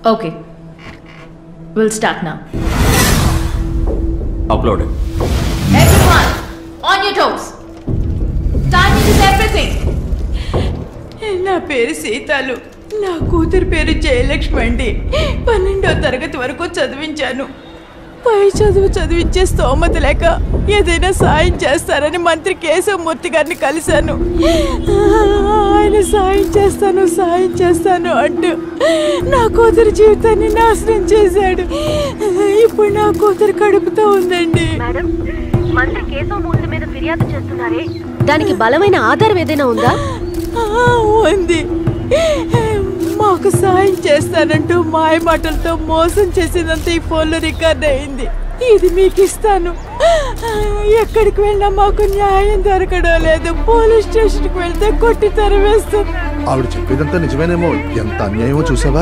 Okay. We'll start now. Uploaded Everyone, on your toes. Timing is everything. నా పేరు సీతాలు నా కూతురు పేరు జయలక్ష్మి అండి పన్నెండో తరగతి వరకు చదివించాను పై చదువు చదివించే స్తోమత లేక ఏదైనా సాయం చేస్తారని మంత్రి కేశవమూర్తి గారిని కలిశాను ఆయన సాయం చేస్తాను సాయం చేస్తాను అంటూ నా కూతురు జీవితాన్ని నాశనం చేశాడు ఇప్పుడు నా కూతురు కడుపుతో ఉందండి మేడం మంత్రి కేశవమూర్తి మీద ఫిర్యాదు చేస్తున్నారే దానికి బలమైన ఆధారం ఏదైనా ఉందా ఆ, ఉంది మాకు సాయం చేస్తానంటూ మాయ మాటలతో మోసం చేసినంత ఈ ఫోన్లో రికార్డ్ అయింది ఇది మీకు ఇస్తాను ఎక్కడికి వెళ్ళినా మాకు న్యాయం దొరకడం లేదు పోలీస్ స్టేషన్కి వెళ్తే కొట్టి తరివేస్తుంది ఆవిడ చెప్పేదంతా నిజమేనేమో ఎంత అన్యాయమో చూసావా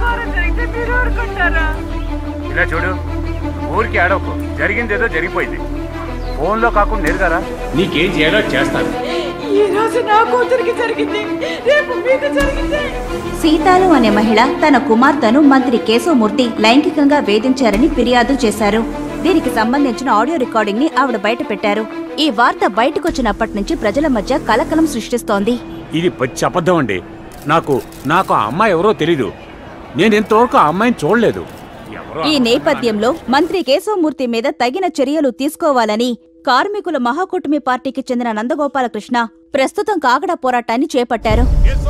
ఇలా చూడు ఊరికి ఆడవకు జరిగిందేదో జరిగిపోయింది ఫోన్లో కాకుండా నేరుగారా నీకేం చేయాలో చేస్తాను ఈ రోజు నా కూతురికి జరిగింది రేపు మీకు జరిగింది సీతాలు అనే మహిళ తన కుమార్తెను మంత్రి కేశవమూర్తి లైంగికంగా వేధించారని ఫిర్యాదు చేశారు దీనికి సంబంధించిన ఆడియో రికార్డింగ్ ని ఆవిడ బయట పెట్టారు ఈ వార్త బయటకొచ్చినప్పటి నుంచి ప్రజల మధ్య కలకలం సృష్టిస్తోంది ఇది పచ్చి అబద్ధం అండి నాకు నాకు ఆ అమ్మాయి ఎవరో తెలీదు నేను ఇంతవరకు ఆ అమ్మాయిని చూడలేదు ఎవరో ఈ నేపథ్యంలో మంత్రి కేశవమూర్తి మీద తగిన చర్యలు తీసుకోవాలని కార్మికుల మహాకూటమి పార్టీకి చెందిన నందగోపాలకృష్ణ ప్రస్తుతం కాగడా పోరాటాన్ని చేపట్టారు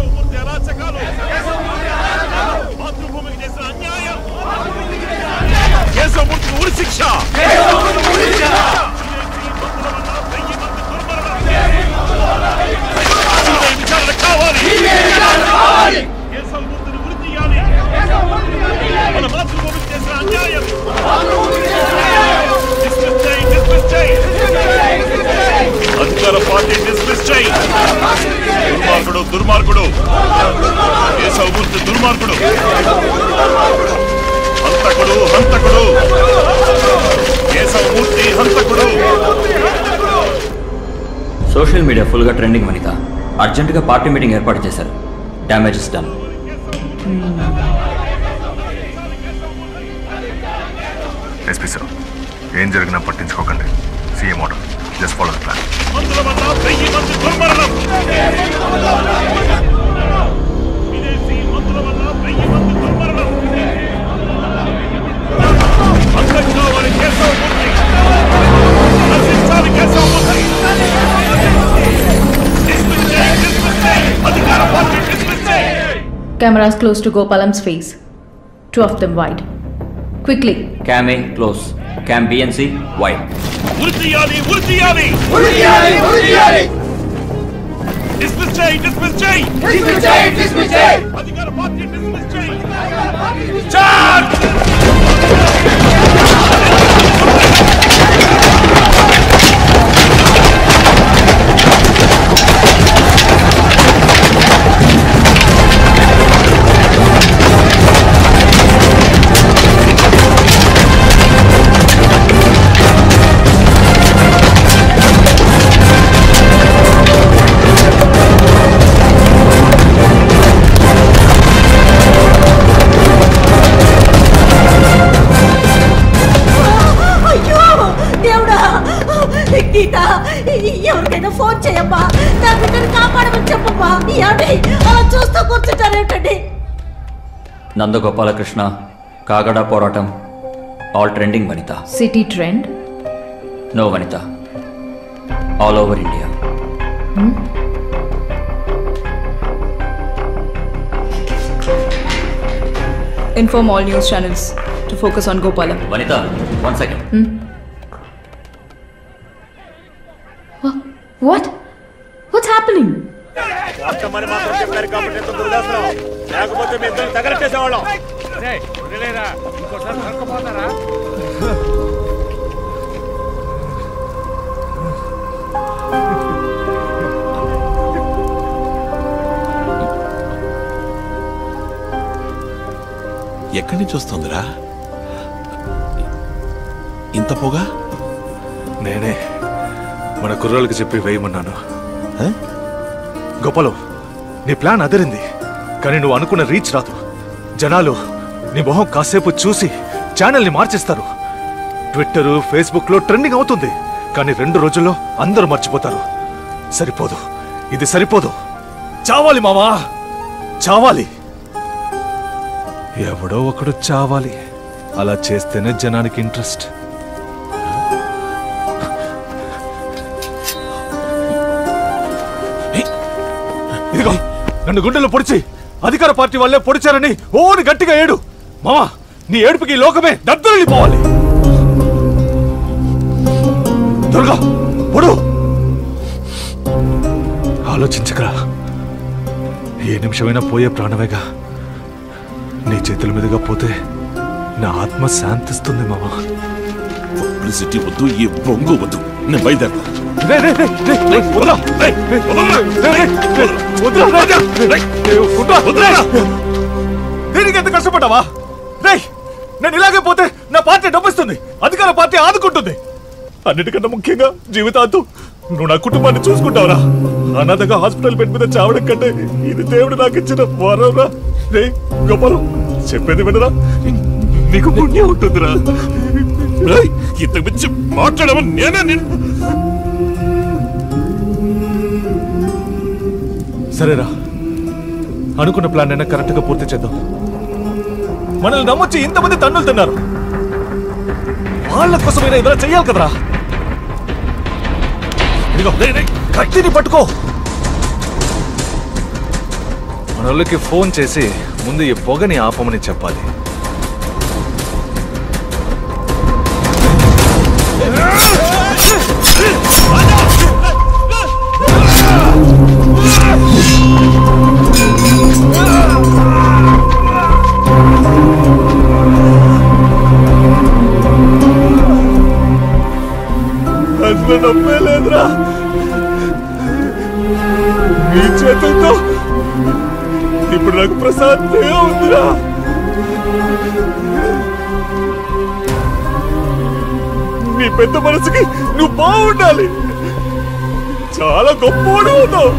కేశవమూర్తికి ఉరి శిక్ష సిబిఐ విచారణ కావాలి కేశవమూర్తిని ఉరి తీయాలి మన మాతృభూమికి చేసిన అన్యాయం Dismiss చేయి, dismiss చేయి. అధికార పార్టీ డిస్మిస్ చేయి దుర్మార్గుడు దుర్మార్గుడు కేశవమూర్తి దుర్మార్గుడు హంతకుడు హంతకుడు కేశవమూర్తి హంతకుడు సోషల్ మీడియా ఫుల్గా ట్రెండింగ్ వనిత అర్జెంటుగా పార్టీ మీటింగ్ ఏర్పాటు చేశారు డ్యామేజెస్ డన్ ఎస్పీ సార్ ఏం జరిగినా పట్టించుకోకండి CM order just follow the plan మందుల వల్ల వెయ్యి మంది దుర్మరణం విదేశీ మందుల వల్ల వెయ్యి మంది దుర్మరణం అంతం కావాలి కేశవమూర్తి నశించాలి కేశవమూర్తి డిస్మిస్ చేయి, డిస్మిస్ చేయి. అధికార పార్టీ డిస్మిస్ చేయి. Cameras close to Gopalam's face. Two of them wide. Quickly. Cam A close cam B and C wide ఉరి తీయాలి ఉరి తీయాలి డిస్మిస్ చేయి డిస్మిస్ చేయి అధికార పార్టీ డిస్మిస్ చేయి చార్జ్ అయ్యో దేవుడా గీత ఎవరికైనా ఫోన్ చేయమ్మా నా బిడ్డను కాపాడమని చెప్పమ్మా ఏమండి అలా చూస్తూ కూర్చుంటారేమిటండి నందగోపాలకృష్ణ కాగడా పోరాటం all trending Vanitha City trend. No Vanitha all over India Inform all news channels to focus on Gopala. Vanitha one second What? What's happening? వర్తమాని మాత్రం చెప్పారు కాబట్టి ఎంత వదిలేస్తున్నాం లేకపోతే మీ ఇద్దరు తగలెట్టేసేవాళ్ళం వదిలేరా ఇంకోసారి దొరకపోతారా ఎక్కడి నుంచి వస్తుందిరా ఇంత పొగ నేనే మన కుర్రాళ్ళకి చెప్పి వేయమన్నాను గోపాలు నీ ప్లాన్ అదిరింది కానీ నువ్వు అనుకున్న రీచ్ రాదు జనాలు నీ మొహం కాసేపు చూసి ఛానల్ని మార్చేస్తారు ట్విట్టర్ ఫేస్బుక్ లో ట్రెండింగ్ అవుతుంది కానీ రెండు రోజుల్లో అందరూ మర్చిపోతారు సరిపోదు ఇది సరిపోదు చావాలి మామా చావాలి ఎవడో ఒకడు చావాలి అలా చేస్తేనే జనానికి ఇంట్రెస్ట్ ఇదిగో నన్ను గుండెలో పొడిచి అధికార పార్టీ వాళ్ళే పొడిచారని ఓని గట్టిగా ఏడు మామా నీ ఏడుపుకి ఈ లోకమే దద్దరిల్లిపోవాలి దుర్గా పొడు ఆలోచించకరా ఏ నిమిషమైనా పోయే ప్రాణమేగా నీ చేతుల మీదుగా పోతే నా ఆత్మ శాంతిస్తుంది మామా పబ్లిసిటీ వద్దు ఈ బొంగు వద్దు నేను బయలుదేరతా రే, రే, రే, రే, రే, వదరా, రే, రే, వదరా, రే, రే, రే, వదరా, రాజా, రే, రే, వదరా, వదరా. దీనికి ఎంత కష్టపడ్డావా రే నేను ఇలాగే పోతే నా పార్టీ డబ్బిస్తుంది అధికార పార్టీ ఆదుకుంటుంది అన్నిటికన్నా ముఖ్యంగా జీవితాంతం నువ్వు నా కుటుంబాన్ని చూసుకుంటావురా అనాథగా హాస్పిటల్ బెడ్ మీద చావడం కంటే ఇది దేవుడు నాకు ఇచ్చిన వరంరా రే గోపాలం చెప్పేది వినరా నీకు పుణ్యం ఉంటుందిరా రేయ్, ఇంతకు మించి మాట్లాడమని నేనే నిన్ను సరేరా అనుకున్న ప్లాన్ అయినా కరెక్ట్ గా పూర్తి చేద్దాం మనల్ని నమ్మొచ్చి ఇంతమంది తన్నులు తిన్నారు వాళ్ళ కోసమైనా ఏదైనా చెయ్యాలి కదరా ఇదిగో రేయ్, రేయ్, కత్తిని పట్టుకో మన వాళ్ళకి ఫోన్ చేసి ముందు ఈ పొగని ఆపమని చెప్పాలి అసలు నమ్మే లేదురా నీ చేతులతో ఇప్పుడు నాకు ప్రశాంతంగా ఉందిరా నీ పెద్ద మనసుకి నువ్వు బాగుండాలి చాలా గొప్పవాడు అవుతావు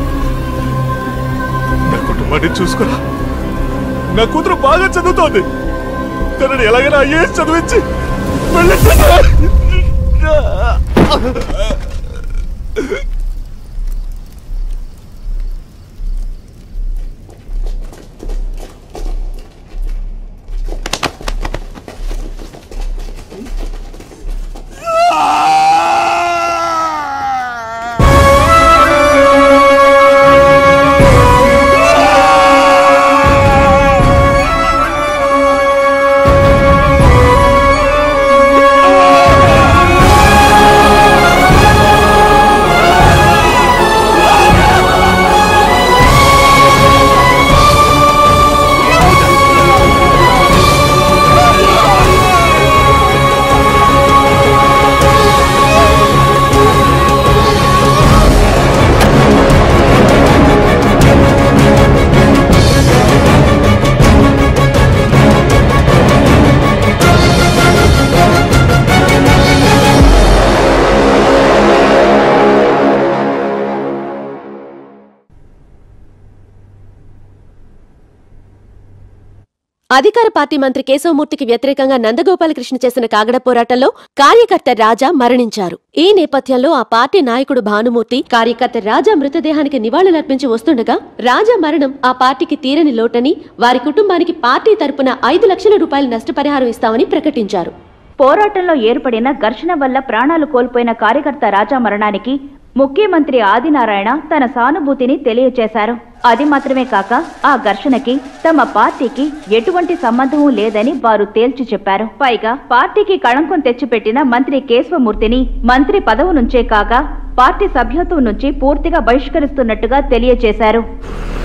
నా కుటుంబాన్ని చూసుకురా నా కూతురు బాగా చదువుతోంది తనని ఎలాగైనా ఐఏఎస్ చదివించి వెళ్ళిపోతా అధికార పార్టీ మంత్రి కేశవమూర్తికి వ్యతిరేకంగా నందగోపాలకృష్ణ చేసిన కాగడ పోరాటంలో కార్యకర్త రాజా మరణించారు ఈ నేపథ్యంలో ఆ పార్టీ నాయకుడు భానుమూర్తి కార్యకర్త రాజా మృతదేహానికి నివాళులర్పించి వస్తుండగా రాజా మరణం ఆ పార్టీకి తీరని లోటని వారి కుటుంబానికి పార్టీ తరపున ఐదు లక్షల రూపాయల నష్టపరిహారం ఇస్తామని ప్రకటించారు పోరాటంలో ఏర్పడిన ఘర్షణ వల్ల ప్రాణాలు కోల్పోయిన కార్యకర్త రాజా మరణానికి ముఖ్యమంత్రి ఆదినారాయణ తన సానుభూతిని తెలియచేశారు అది మాత్రమే కాక ఆ ఘర్షణకి తమ పార్టీకి ఎటువంటి సంబంధమూ లేదని వారు తేల్చి చెప్పారు పైగా పార్టీకి కళంకం తెచ్చిపెట్టిన మంత్రి కేశవమూర్తిని మంత్రి పదవి నుంచే కాక పార్టీ సభ్యత్వం నుంచి పూర్తిగా బహిష్కరిస్తున్నట్టుగా తెలియచేశారు